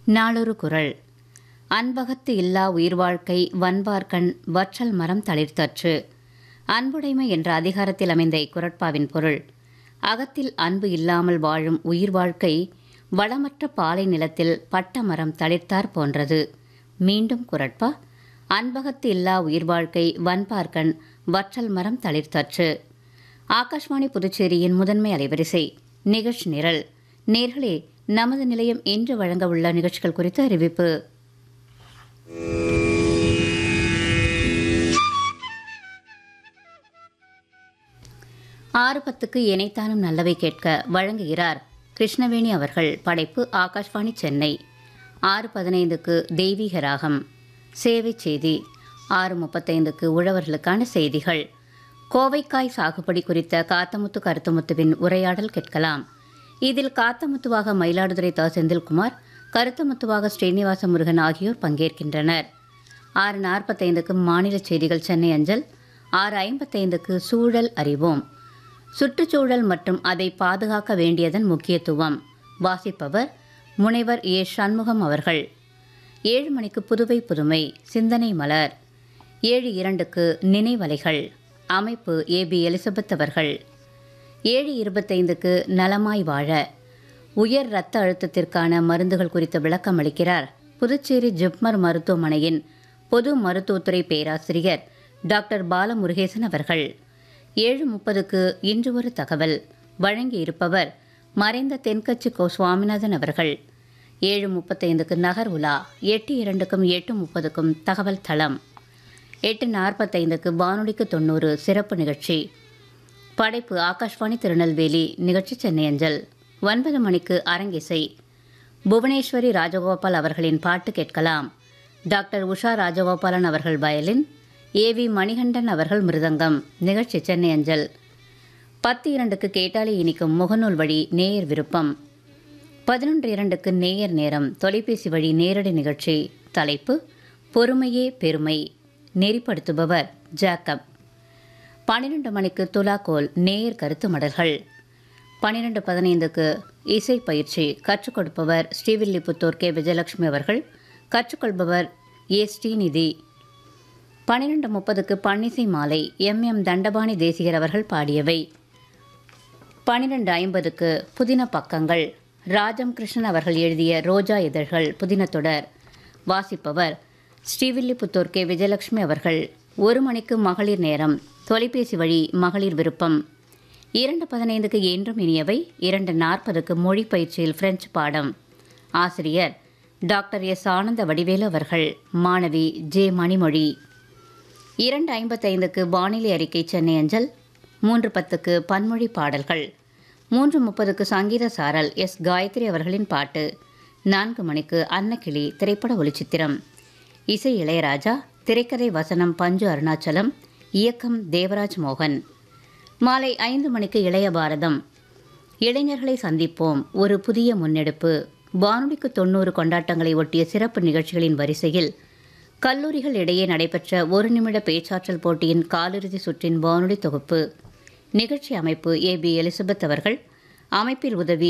நாளொரு குரல் அன்பகத்து இல்லா உயிர் வாழ்க்கை வன்பார்க்கண் வற்றல் மரம் தளிர்த்தற்று அன்புடைமை என்ற அதிகாரத்தில் அமைந்த இக்குரட்பாவின் பொருள் அகத்தில் அன்பு இல்லாமல் வாழும் உயிர் வாழ்க்கை வளமற்ற பாலை நிலத்தில் பட்ட மரம் தளிர்த்தார் போன்றது மீண்டும் குரட்பா அன்பகத்து இல்லா உயிர் வாழ்க்கை வன்பார்க்கண் வற்றல் மரம் தளிர்த்தற்று ஆகாஷ்வாணி புதுச்சேரியின் முதன்மை அலைவரிசை நிகழ்ச்சி நிரல் நேர்களே நமது நிலையம் இன்று வழங்க உள்ள நிகழ்ச்சிகள் குறித்த அறிவிப்பு ஆறு பத்துக்கு இணைத்தானும் நல்லவை கேட்க வழங்குகிறார் கிருஷ்ணவேணி அவர்கள் படைப்பு ஆகாஷ்வாணி சென்னை ஆறு பதினைந்துக்கு தெய்வீக ராகம் சேவை செய்தி ஆறு முப்பத்தைந்துக்கு உழவர்களுக்கான செய்திகள் கோவைக்காய் சாகுபடி குறித்த காத்தமுத்து கருத்தமுத்துவின் உரையாடல் கேட்கலாம் இதில் காத்தமுத்துவாக மயிலாடுதுறை த செந்தில்குமார் கருத்தமுத்துவாக ஸ்ரீனிவாச முருகன் ஆகியோர் பங்கேற்கின்றனர் ஆறு நாற்பத்தைந்துக்கு மாநில செய்திகள் சென்னை அஞ்சல் ஆறு ஐம்பத்தைந்துக்கு சூழல் அறிவோம் சுற்றுச்சூழல் மற்றும் அதை பாதுகாக்க வேண்டியதன் முக்கியத்துவம் வாசிப்பவர் முனைவர் ஏ சண்முகம் அவர்கள் ஏழு மணிக்கு புதுவை புதுமை சிந்தனை மலர் ஏழு இரண்டுக்கு நினைவலைகள் அமைப்பு ஏ பி எலிசபெத் அவர்கள் ஏழு இருபத்தைந்துக்கு நலமாய் வாழ உயர் இரத்த அழுத்தத்திற்கான மருந்துகள் குறித்த விளக்கம் அளிக்கிறார் புதுச்சேரி ஜிப்மர் மருத்துவமனையின் பொது மருத்துவத்துறை பேராசிரியர் டாக்டர் பாலமுருகேசன் அவர்கள் ஏழு முப்பதுக்கு இன்று ஒரு தகவல் வழங்கியிருப்பவர் மறைந்த தென்கட்சி கோ சுவாமிநாதன் அவர்கள் ஏழு முப்பத்தைந்துக்கு நகர் உலா எட்டு இரண்டுக்கும் எட்டு முப்பதுக்கும் தகவல் தளம் எட்டு நாற்பத்தைந்துக்கு வானொலிக்கு தொண்ணூறு சிறப்பு நிகழ்ச்சி படைப்பு ஆகாஷ்வாணி திருநெல்வேலி நிகழ்ச்சி சென்னை அஞ்சல் ஒன்பது மணிக்கு அரங்கிசை புவனேஸ்வரி ராஜகோபால் அவர்களின் பாட்டு கேட்கலாம் டாக்டர் உஷா ராஜகோபாலன் அவர்கள் வயலின் ஏ வி மணிகண்டன் அவர்கள் மிருதங்கம் நிகழ்ச்சி சென்னை அஞ்சல் பத்து இரண்டுக்கு கேட்டாலே இனிக்கும் முகநூல் வழி நேயர் விருப்பம் பதினொன்று இரண்டுக்கு நேயர் நேரம் தொலைபேசி வழி நேரடி நிகழ்ச்சி தலைப்பு பொறுமையே பெருமை நெறிப்படுத்துபவர் ஜாக்கப் பன்னிரண்டு மணிக்கு துலாக்கோல் நேயர் கருத்து மடல்கள் பன்னிரெண்டு பதினைந்துக்கு இசை பயிற்சி கற்றுக் கொடுப்பவர் ஸ்ரீவில்லிபுத்தூர் கே விஜயலட்சுமி அவர்கள் கற்றுக்கொள்பவர் ஏ ஸ்ரீநிதி பன்னிரெண்டு முப்பதுக்கு பன்னிசை மாலை எம் எம் தண்டபாணி தேசிகர் அவர்கள் பாடியவை பன்னிரெண்டு ஐம்பதுக்கு புதின பக்கங்கள் ராஜம் கிருஷ்ணன் அவர்கள் எழுதிய ரோஜா இதழ்கள் புதின தொடர் வாசிப்பவர் ஸ்ரீவில்லிபுத்தூர் கே விஜயலட்சுமி அவர்கள் ஒரு மணிக்கு மகளிர் நேரம் தொலைபேசி வழி மகளிர் விருப்பம் இரண்டு பதினைந்துக்கு என்றும் இனியவை இரண்டு நாற்பதுக்கு மொழி பயிற்சியில் பிரெஞ்சு பாடம் ஆசிரியர் டாக்டர் எஸ் ஆனந்த வடிவேலு அவர்கள் மாணவி ஜே மணிமொழி இரண்டு ஐம்பத்தைந்துக்கு வானிலை அறிக்கை சென்னை அஞ்சல் மூன்று பத்துக்கு பன்மொழி பாடல்கள் மூன்று முப்பதுக்கு சங்கீத சாரல் எஸ் காயத்ரி அவர்களின் பாட்டு நான்கு மணிக்கு அன்னக்கிளி திரைப்பட ஒளிச்சித்திரம் இசை இளையராஜா திரைக்கதை வசனம் பஞ்சு அருணாச்சலம் இயக்கம் தேவராஜ் மோகன் மாலை ஐந்து மணிக்கு இளைய பாரதம் இளைஞர்களை சந்திப்போம் ஒரு புதிய முன்னெடுப்பு வானொலிக்கு தொண்ணூறு கொண்டாட்டங்களை ஒட்டிய சிறப்பு நிகழ்ச்சிகளின் வரிசையில் கல்லூரிகள் இடையே நடைபெற்ற ஒரு நிமிட பேச்சாற்றல் போட்டியின் காலிறுதி சுற்றின் வானொலி தொகுப்பு நிகழ்ச்சி அமைப்பு ஏ பி எலிசபெத் அவர்கள் அமைப்பில் உதவி